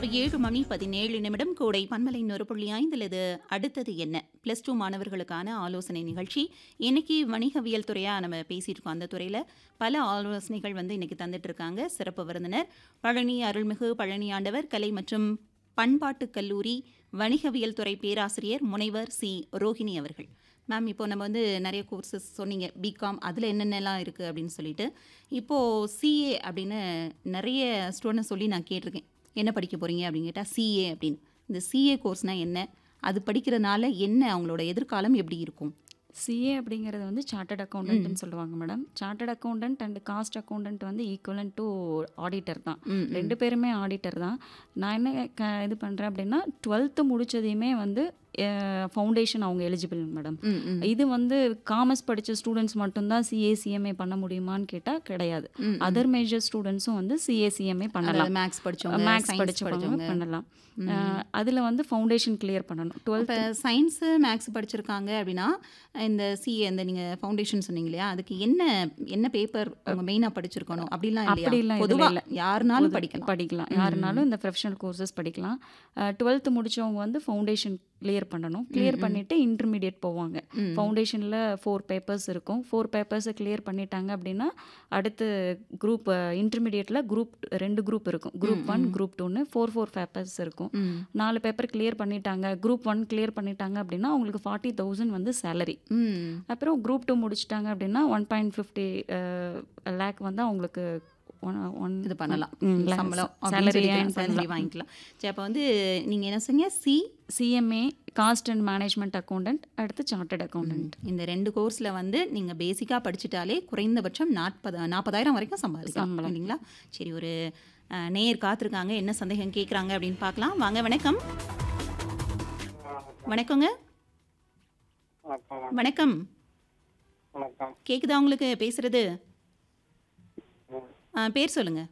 இரவு ஏழு மணி பதினேழு நிமிடம் கோடை பன்மலை நூறு புள்ளி ஐந்தில் இது அடுத்தது என்ன ப்ளஸ் டூ மாணவர்களுக்கான ஆலோசனை நிகழ்ச்சி இன்னைக்கு வணிகவியல் துறையாக நம்ம பேசிட்டு இருக்கோம் அந்த துறையில் பல ஆலோசனைகள் வந்து இன்னைக்கு தந்துட்டு இருக்காங்க சிறப்பு விருந்தினர் பழனி அருள்மிகு பழனி ஆண்டவர் கலை மற்றும் பண்பாட்டுக் கல்லூரி வணிகவியல் துறை பேராசிரியர் முனைவர் சி ரோஹிணி அவர்கள் மேம் இப்போ நம்ம வந்து நிறைய கோர்சஸ் சொன்னீங்க பிகாம் அதில் என்னென்னலாம் இருக்குது அப்படின்னு சொல்லிட்டு இப்போது சிஏ அப்படின்னு நிறைய ஸ்டூடெண்ட்ஸ் சொல்லி நான் கேட்டிருக்கேன் என்ன படிக்க போகிறீங்க அப்படின்னு கேட்டால் சிஏ அப்படின்னு இந்த சிஏ கோர்ஸ்னால் என்ன அது படிக்கிறதுனால என்ன அவங்களோட எதிர்காலம் எப்படி இருக்கும் சிஏ அப்படிங்கிறது வந்து சார்ட்டர்ட் அக்கௌண்டன்ட்னு சொல்லுவாங்க madam chartered accountant and cost accountant வந்து ஈக்குவலன் டு ஆடிட்டர் தான் ம், ம். ரெண்டு பேருமே ஆடிட்டர் தான் நான் என்ன க இது பண்ணுறேன் அப்படின்னா டுவெல்த்து முடிச்சதையுமே வந்து ஃபவுண்டேஷன் அவங்க எலிஜிபிள் மேடம் ம், ம். இது வந்து காமர்ஸ் படித்த ஸ்டூடெண்ட்ஸ் மட்டும்தான் சிஏ சிஎம்ஏ பண்ண முடியுமான்னு கேட்டால் கிடையாது ம், ம். அதர் மேஜர் ஸ்டூடெண்ட்ஸும் வந்து சிஏ சிஎம்ஏ பண்ணலாம் அதாவது மேக்ஸ் படிச்சவங்க மேக்ஸ் சயின்ஸ் படிச்சவங்க படிச்சவங்க பண்ணலாம் அதில் வந்து ஃபவுண்டேஷன் கிளியர் பண்ணணும் டுவெல்த் இப்போ சயின்ஸு மேக்ஸ் படிச்சிருக்காங்க அப்படின்னா இந்த சிஏ இந்த நீங்கள் ஃபவுண்டேஷன் சொன்னீங்க இல்லையா அதுக்கு என்ன என்ன பேப்பர் அவங்க மெயினாக படிச்சிருக்கணும் அப்படிலாம் அப்படிலாம் இல்லையா இதுல பொதுவாக இல்ல. யாருனாலும் படிக்கலாம் படிக்கலாம் யாருனாலும் இந்த ப்ரொஃபஷனல் கோர்சஸ் படிக்கலாம் டுவெல்த்து முடிச்சவங்க வந்து ஃபவுண்டேஷன் கிளியர் பண்ணணும் கிளியர் பண்ணிட்டு இன்டர்மீடியட் போவாங்க ம். ஃபவுண்டேஷனில் ஃபோர் பேப்பர்ஸ் இருக்கும் ஃபோர் பேப்பர்ஸை கிளியர் பண்ணிட்டாங்க அப்படின்னா அடுத்து குரூப் இன்டர்மீடியட்டில் குரூப் ரெண்டு குரூப் இருக்கும் குரூப் ஒன் குரூப் டூன்னு ஃபோர் ஃபோர் பேப்பர்ஸ் இருக்கும் ம் நாலு பேப்பர் கிளியர் பண்ணிட்டாங்க குரூப் ஒன் கிளியர் பண்ணிட்டாங்க அப்படின்னா அவங்களுக்கு ஃபார்ட்டி தௌசண்ட் வந்து சேலரி ம் அப்புறம் குரூப் டூ முடிச்சிட்டாங்க அப்படின்னா ஒன் பாயிண்ட் ஃபிஃப்டி லேக் வந்து அவங்களுக்கு ஒன் ஒன் இது பண்ணலாம் ம், la- சம்பளம் salary earn சேலரி பண்ணலாம். வாங்கிக்கலாம் சரி அப்போ வந்து நீங்கள் என்ன சொன்னீங்க C CMA cost and management accountant அடுத்து சார்ட்டர்ட் அக்கௌண்டன்ட் இந்த ரெண்டு கோர்ஸில் வந்து நீங்கள் பேசிக்காக படிச்சிட்டாலே குறைந்தபட்சம் நாற்பது நாற்பதாயிரம் வரைக்கும் சம்பாதிக்கலாம் சம்பளம். இல்லைங்களா சரி ஒரு அஹ், நேயர் காத்திருக்காங்க என்ன சந்தேகம் கேட்குறாங்க அப்படின்னு பார்க்கலாம் வாங்க வணக்கம் வணக்கங்க வணக்கம் வணக்கம் வணக்கம் கேக்குதா உங்களுக்கு பேசுறது ம். ஆ, பேர் சொல்லுங்க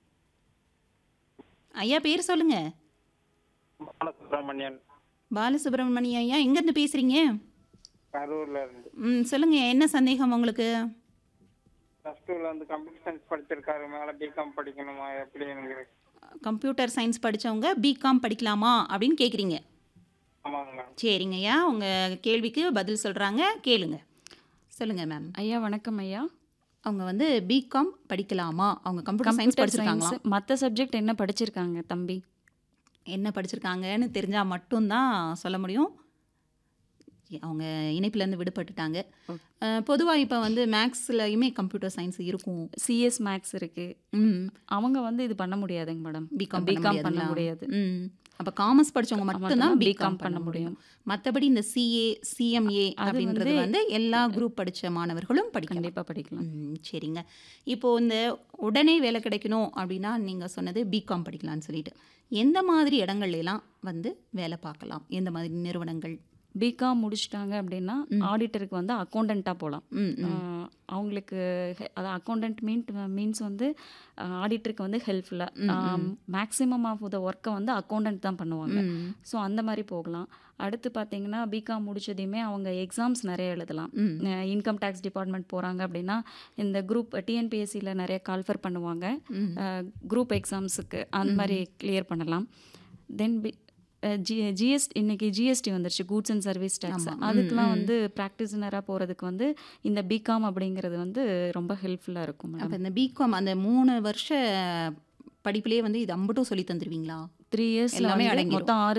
ஐயா பேர் சொல்லுங்க பாலசுப்ரமணியன் பாலசுப்ரமணிய ஐயா எங்கேருந்து பேசுறீங்க கரூர்ல இருந்து ம் சொல்லுங்க என்ன சந்தேகம் உங்களுக்கு ப்ளஸ் டூல வந்து கம்ப்யூட்டர் சயின்ஸ் படிச்சிருக்காரு மேல பிகாம் படிக்கணுமா எப்படி எனக்கு கம்ப்யூட்டர் சயின்ஸ் படிச்சவங்க பிகாம் படிக்கலாமா அப்படின்னு கேட்குறீங்க ஆமாங்க மேம் சரிங்க ஐயா உங்கள் கேள்விக்கு பதில் சொல்கிறாங்க கேளுங்க சொல்லுங்க மேம் ஐயா வணக்கம் ஐயா அவங்க வந்து பிகாம் படிக்கலாமா அவங்க கம்ப்யூட்டர் சயின்ஸ் கம்ப்யூட்டர் படிச்சிருக்காங்களா சயின்ஸ் மற்ற சப்ஜெக்ட் என்ன படிச்சிருக்காங்க தம்பி என்ன படிச்சிருக்காங்கன்னு தெரிஞ்சால் மட்டும்தான் சொல்ல முடியும் அவங்க இணைப்பிலேருந்து விடுபட்டுட்டாங்க பொதுவாக இப்போ வந்து மேக்ஸ்லையுமே கம்ப்யூட்டர் சயின்ஸ் இருக்கும் சிஎஸ் மேக்ஸ் இருக்கு ம் அவங்க வந்து இது பண்ண முடியாதுங்க மேடம் பிகாம் பிகாம் பண்ண முடியாது ம் அப்போ காமர்ஸ் படிச்சவங்க மட்டும்தான் மட்டும்தான் பிகாம் BCom பண்ண பண்ண முடியும் முடியும். மற்றபடி இந்த சிஏ சிஎம்ஏ அப்படின்றது வந்து எல்லா குரூப் படிச்ச மாணவர்களும் படிக்கலாம் கண்டிப்பா படிக்கலாம் ம் சரிங்க இப்போ இந்த உடனே வேலை கிடைக்கணும் அப்படின்னா நீங்கள் சொன்னது பிகாம் படிக்கலாம்னு சொல்லிட்டு எந்த மாதிரி இடங்கள்ல எல்லாம் வந்து வேலை பார்க்கலாம் எந்த மாதிரி நிறுவனங்கள் பிகாம் முடிச்சிட்டாங்க அப்படின்னா ஆடிட்டருக்கு வந்து அக்கௌண்டண்ட்டாக போகலாம் ம் ம் ஆஹ் அவங்களுக்கு ஹெ- அதான் அக்கௌண்டன்ட் மீன் மீன்ஸ் வந்து ஆடிட்டருக்கு வந்து ஹெல்ப்ஃபுல்லாக மேக்ஸிமம் ஆஃப் த ஒர்க்கை வந்து அக்கௌண்டன்ட் தான் பண்ணுவாங்க ம். ஸோ அந்த மாதிரி போகலாம் அடுத்து பார்த்தீங்கன்னா பிகாம் முடிச்சதையுமே அவங்க எக்ஸாம்ஸ் நிறைய எழுதலாம் இன்கம் டேக்ஸ் டிபார்ட்மெண்ட் போகிறாங்க அப்படின்னா இந்த குரூப் டிஎன்பிஎஸ்சியில் நிறைய கால்ஃபர் பண்ணுவாங்க குரூப் எக்ஸாம்ஸுக்கு அந்த மாதிரி கிளியர் பண்ணலாம் தென் பி ஜி ஜிஎஸ் இன்னைக்கு ஜிஎஸ்டி வந்துருச்சு கூட்ஸ் அண்ட் சர்வீஸ் டேக்ஸ் அதுக்கெலாம் வந்து ப்ராக்டிஸ்னராக போகிறதுக்கு வந்து இந்த பிகாம் அப்படிங்கிறது வந்து ரொம்ப ஹெல்ப்ஃபுல்லாக இருக்கும் மேடம் அப்போ இந்த பிகாம் அந்த மூணு வருஷ படிப்புலேயே வந்து இது அம்பட்டும் சொல்லி தந்துருவீங்களா த்ரீ இயர்ஸ் எல்லாமே அடங்கிரும். மொத்தம் ஆறு